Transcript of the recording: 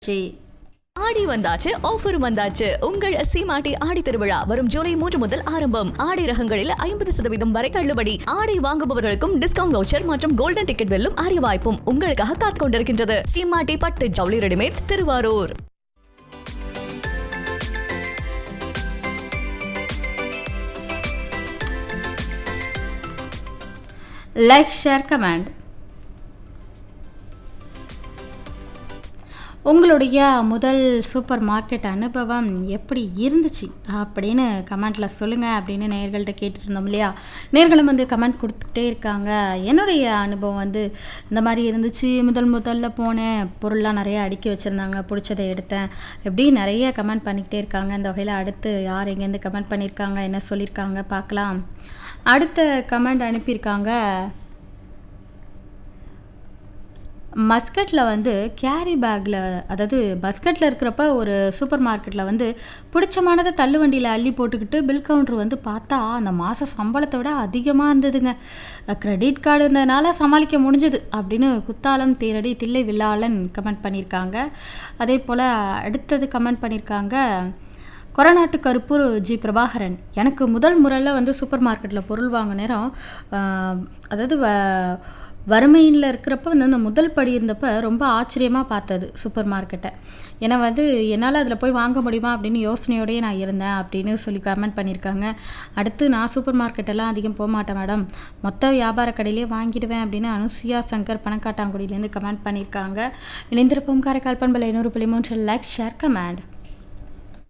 C ஆடி வந்தாச்சு offer வந்தாச்சு உங்கள் சீமாட்டி ஆடி திருவிழா வரும் ஜூலை மூன்று முதல் ஆரம்பம் ஆடை ரகங்களில் ஐம்பது சதவீதம் வரை தள்ளுபடி ஆடை வாங்குபவர்களுக்கும் டிஸ்கவுண்ட் வவுச்சர் மற்றும் கோல்டன் டிக்கெட் வெல்லும் அரிய வாய்ப்பும் உங்களுக்காக காத்துக் கொண்டிருக்கின்றது சீமாட்டி பட்டு ஜவுளி readymades Thiruvarur like share comment உங்களுடைய முதல் சூப்பர் மார்க்கெட் அனுபவம் எப்படி இருந்துச்சு அப்படின்னு கமெண்ட்டில் சொல்லுங்கள் அப்படின்னு நேர்கள்ட்ட கேட்டுட்டு இருந்தோம் இல்லையா நேர்களும் வந்து கமெண்ட் கொடுத்துட்டே இருக்காங்க என்னுடைய அனுபவம் வந்து இந்த மாதிரி இருந்துச்சு முதல் முதல்ல போனேன் பொருள்லாம் நிறைய அடுக்கி வச்சுருந்தாங்க பிடிச்சதை எடுத்தேன் எப்படி நிறைய கமெண்ட் பண்ணிக்கிட்டே இருக்காங்க இந்த வகையில் அடுத்து யார் எங்கேருந்து கமெண்ட் பண்ணியிருக்காங்க என்ன சொல்லியிருக்காங்க பார்க்கலாம் அடுத்த கமெண்ட் அனுப்பியிருக்காங்க மஸ்கட்டில் வந்து கேரி பேக்கில் அதாவது மஸ்கட்டில் இருக்கிறப்ப ஒரு சூப்பர் மார்க்கெட்டில் வந்து பிடிச்சமானதை தள்ளுவண்டியில் அள்ளி போட்டுக்கிட்டு பில் கவுண்டர் வந்து பார்த்தா அந்த மாத சம்பளத்தை விட அதிகமாக இருந்ததுங்க கிரெடிட் கார்டு இருந்ததுனால சமாளிக்க முடிஞ்சது அப்படின்னு குத்தாலம் தேரடி தில்லை வில்லாளன் கமெண்ட் பண்ணியிருக்காங்க அதே போல் அடுத்தது கமெண்ட் பண்ணியிருக்காங்க கொரநாட்டு கருப்பூர் ஜி பிரபாகரன் எனக்கு முதல் முறையில் வந்து சூப்பர் மார்க்கெட்டில் பொருள் வாங்க நேரம் ஆஹ், அதாவது வ வறுமையில் இருக்கிறப்ப வந்து அந்த முதல் படி இருந்தப்ப ரொம்ப ஆச்சரியமாக பார்த்தது சூப்பர் மார்க்கெட்டை ஏன்னா வந்து என்னால் அதில் போய் வாங்க முடியுமா அப்படின்னு யோசனையோடயே நான் இருந்தேன் அப்படின்னு சொல்லி கமெண்ட் பண்ணியிருக்காங்க அடுத்து நான் சூப்பர் மார்க்கெட்டெல்லாம் அதிகம் போக மாட்டேன் மேடம் மொத்த வியாபார கடையிலே வாங்கிடுவேன் அப்படின்னு அனுசியா சங்கர் பணக்காட்டாங்குடியிலேருந்து கமெண்ட் பண்ணியிருக்காங்க இணைந்திருப்போம் காரைக்கால் பண்பலை நூறு புள்ளி மூன்று லைக் ஷேர் கமெண்ட்